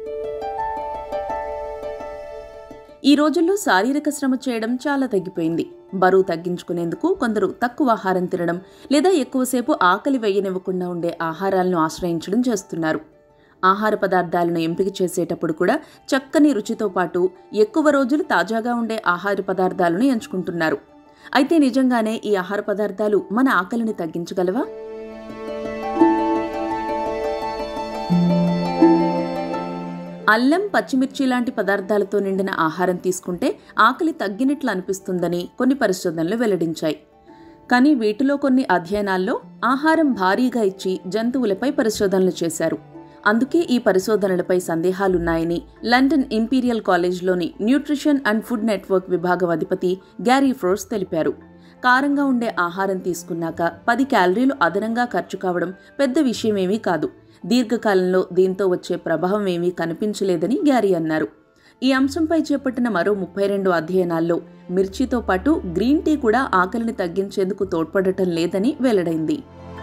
ఈ రోజుల్లో శారీరక శ్రమ చేయడం చాలా తగ్గిపోయింది బరువు తగ్గించుకునేందుకు కొందరు తక్కువ ఆహారం తినడం లేదా ఎక్కువసేపు ఆకలి వేయనివ్వకుండా ఉండే ఆహారాలను ఆశ్రయించడం చేస్తున్నారు ఆహార పదార్థాలను ఎంపిక చేసేటప్పుడు కూడా చక్కని రుచితో పాటు ఎక్కువ రోజులు తాజాగా ఉండే ఆహార పదార్థాలను ఎంచుకుంటున్నారు అయితే నిజంగానే ఈ ఆహార పదార్థాలు మన ఆకలిని తగ్గించగలవా అల్లం పచ్చిమిర్చి లాంటి పదార్థాలతో నిండిన ఆహారం తీసుకుంటే ఆకలి తగ్గినట్లు అనిపిస్తుందని కొన్ని పరిశోధనలు వెల్లడించాయి కానీ వీటిలో కొన్ని అధ్యయనాల్లో ఆహారం భారీగా ఇచ్చి జంతువులపై పరిశోధనలు చేశారు అందుకే ఈ పరిశోధనలపై సందేహాలున్నాయని లండన్ ఇంపీరియల్ కాలేజ్లోని న్యూట్రిషన్ అండ్ ఫుడ్ నెట్వర్క్ విభాగం అధిపతి గ్యారీ ఫ్రోర్స్ తెలిపారు కారంగా ఉండే ఆహారం తీసుకున్నాక పది క్యాలరీలు అదనంగా ఖర్చు కావడం పెద్ద విషయమేమీ కాదు దీర్ఘకాలంలో దీంతో వచ్చే ప్రభావం ఏమీ కనిపించలేదని గ్యారీ అన్నారు ఈ అంశంపై చేపట్టిన మరో ముప్పై రెండు అధ్యయనాల్లో మిర్చితో పాటు గ్రీన్ టీ కూడా ఆకలిని తగ్గించేందుకు తోడ్పడటం లేదని వెల్లడైంది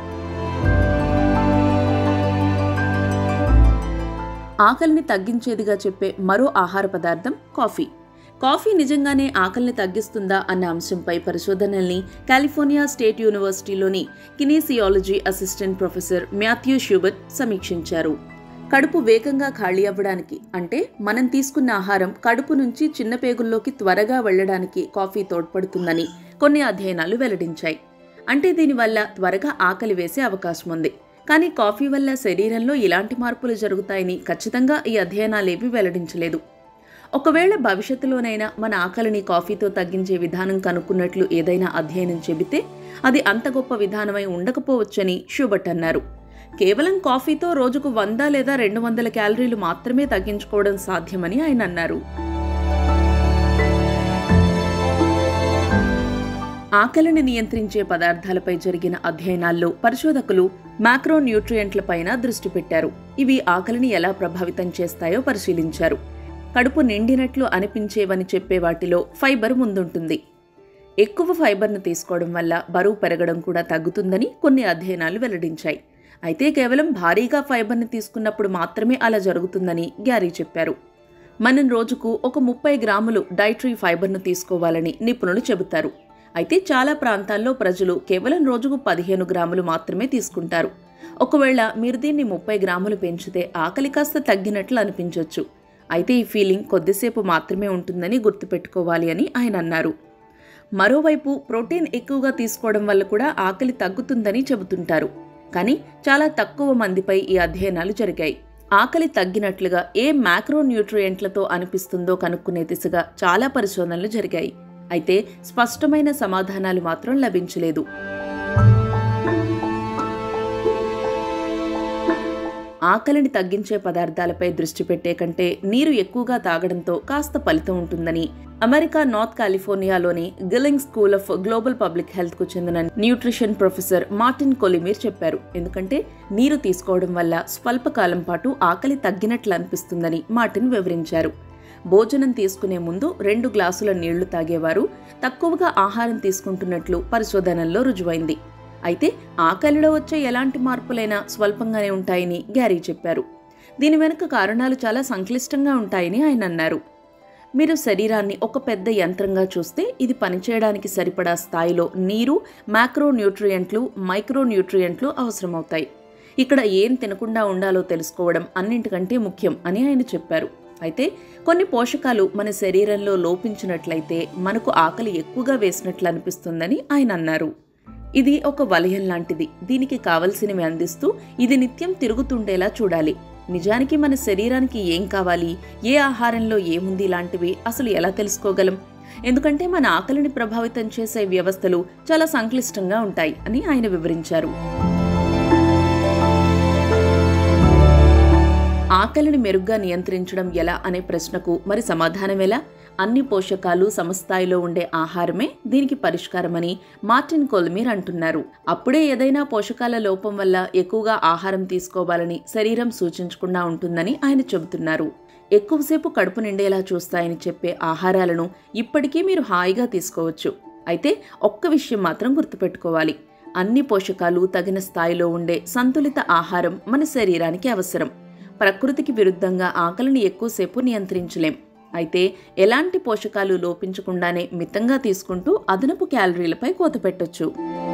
ఆకలిని తగ్గించేదిగా చెప్పే మరో ఆహార పదార్థం కాఫీ కాఫీ నిజంగానే ఆకలిని తగ్గిస్తుందా అన్న అంశంపై పరిశోధనల్ని కాలిఫోర్నియా స్టేట్ యూనివర్సిటీలోని kinesiology assistant professor Matthew Schubert సమీక్షించారు కడుపు వేగంగా ఖాళీ అవ్వడానికి అంటే మనం తీసుకున్న ఆహారం కడుపు నుంచి చిన్న పేగుల్లోకి త్వరగా వెళ్లడానికి కాఫీ తోడ్పడుతుందని కొన్ని అధ్యయనాలు వెల్లడించాయి అంటే దీనివల్ల త్వరగా ఆకలి వేసే అవకాశం ఉంది కానీ కాఫీ వల్ల శరీరంలో ఇలాంటి మార్పులు జరుగుతాయని ఖచ్చితంగా ఈ అధ్యయనాలేవీ వెల్లడించలేదు ఒకవేళ భవిష్యత్తులోనైనా మన ఆకలిని కాఫీతో తగ్గించే విధానం కనుక్కున్నట్లు ఏదైనా అధ్యయనం చెబితే అది అంత గొప్ప విధానమై ఉండకపోవచ్చని షూబట్ అన్నారు కేవలం కాఫీతో రోజుకు వంద లేదా రెండు వందల క్యాలరీలు మాత్రమే తగ్గించుకోవడం సాధ్యమని ఆయన అన్నారు ఆకలిని నియంత్రించే పదార్థాలపై జరిగిన అధ్యయనాల్లో పరిశోధకులు మాక్రో న్యూట్రియంట్లపైన దృష్టి పెట్టారు ఇవి ఆకలిని ఎలా ప్రభావితం చేస్తాయో పరిశీలించారు కడుపు నిండినట్లు అనిపించేవని చెప్పే వాటిలో ఫైబర్ ముందుంటుంది ఎక్కువ ఫైబర్ను తీసుకోవడం వల్ల బరువు పెరగడం కూడా తగ్గుతుందని కొన్ని అధ్యయనాలు వెల్లడించాయి అయితే కేవలం భారీగా ఫైబర్ని తీసుకున్నప్పుడు మాత్రమే అలా జరుగుతుందని గ్యారీ చెప్పారు మనం రోజుకు ఒక ముప్పై గ్రాములు డైటరీ ఫైబర్ను తీసుకోవాలని నిపుణులు చెబుతారు అయితే చాలా ప్రాంతాల్లో ప్రజలు కేవలం రోజుకు పదిహేను గ్రాములు మాత్రమే తీసుకుంటారు ఒకవేళ మీరు దీన్ని ముప్పై గ్రాములు పెంచితే ఆకలి కాస్త తగ్గినట్లు అనిపించవచ్చు అయితే ఈ ఫీలింగ్ కొద్దిసేపు మాత్రమే ఉంటుందని గుర్తుపెట్టుకోవాలి అని ఆయన అన్నారు మరోవైపు ప్రోటీన్ ఎక్కువగా తీసుకోవడం వల్ల కూడా ఆకలి తగ్గుతుందని చెబుతుంటారు కానీ చాలా తక్కువ మందిపై ఈ అధ్యయనాలు జరిగాయి ఆకలి తగ్గినట్లుగా ఏ మ్యాక్రో న్యూట్రియంట్లతో అనిపిస్తుందో కనుక్కునే దిశగా చాలా పరిశోధనలు జరిగాయి అయితే స్పష్టమైన సమాధానాలు మాత్రం లభించలేదు ఆకలిని తగ్గించే పదార్థాలపై దృష్టి పెట్టే కంటే నీరు ఎక్కువగా తాగడంతో కాస్త ఫలితం ఉంటుందని అమెరికా నార్త్ కాలిఫోర్నియాలోని Gillings school of global public health కు చెందిన న్యూట్రిషన్ ప్రొఫెసర్ మార్టిన్ కొలిమీర్ చెప్పారు ఎందుకంటే నీరు తీసుకోవడం వల్ల స్వల్పకాలం పాటు ఆకలి తగ్గినట్లు అనిపిస్తుందని మార్టిన్ వివరించారు భోజనం తీసుకునే ముందు రెండు గ్లాసుల నీళ్లు తాగేవారు తక్కువగా ఆహారం తీసుకుంటున్నట్లు పరిశోధనల్లో రుజువైంది అయితే ఆకలిలో వచ్చే ఎలాంటి మార్పులైనా స్వల్పంగానే ఉంటాయని గ్యారీ చెప్పారు దీని వెనుక కారణాలు చాలా సంక్లిష్టంగా ఉంటాయని ఆయన అన్నారు మీరు శరీరాన్ని ఒక పెద్ద యంత్రంగా చూస్తే ఇది పనిచేయడానికి సరిపడా స్థాయిలో నీరు మ్యాక్రో న్యూట్రియంట్లు మైక్రో న్యూట్రియంట్లు అవసరమవుతాయి ఇక్కడ ఏం తినకుండా ఉండాలో తెలుసుకోవడం అన్నింటికంటే ముఖ్యం అని ఆయన చెప్పారు అయితే కొన్ని పోషకాలు మన శరీరంలో లోపించినట్లయితే మనకు ఆకలి ఎక్కువగా వేసినట్లు అనిపిస్తుందని ఆయన అన్నారు ఇది ఒక వలయం లాంటిది దీనికి కావలసినవి అందిస్తూ ఇది నిత్యం తిరుగుతుండేలా చూడాలి నిజానికి మన శరీరానికి ఏం కావాలి ఏ ఆహారంలో ఏముంది లాంటివి అసలు ఎలా తెలుసుకోగలం ఎందుకంటే మన ఆకలిని ప్రభావితం చేసే వ్యవస్థలు చాలా సంక్లిష్టంగా ఉంటాయి అని ఆయన వివరించారు ఆకలిని మెరుగ్గా నియంత్రించడం ఎలా అనే ప్రశ్నకు మరి సమాధానం ఎలా అన్ని పోషకాలు సమస్థాయిలో ఉండే ఆహారమే దీనికి పరిష్కారమని మార్టిన్ కొల్మీర్ అంటున్నారు అప్పుడే ఏదైనా పోషకాల లోపం వల్ల ఎక్కువగా ఆహారం తీసుకోవాలని శరీరం సూచించకుండా ఉంటుందని ఆయన చెబుతున్నారు ఎక్కువసేపు కడుపు నిండేలా చూస్తాయని చెప్పే ఆహారాలను ఇప్పటికీ మీరు హాయిగా తీసుకోవచ్చు అయితే ఒక్క విషయం మాత్రం గుర్తుపెట్టుకోవాలి అన్ని పోషకాలు తగిన స్థాయిలో ఉండే సంతులిత ఆహారం మన శరీరానికి అవసరం ప్రకృతికి విరుద్ధంగా ఆకలిని ఎక్కువసేపు నియంత్రించలేం అయితే ఎలాంటి పోషకాలు లోపించకుండానే మితంగా తీసుకుంటూ అదనపు క్యాలరీలపై కోత పెట్టొచ్చు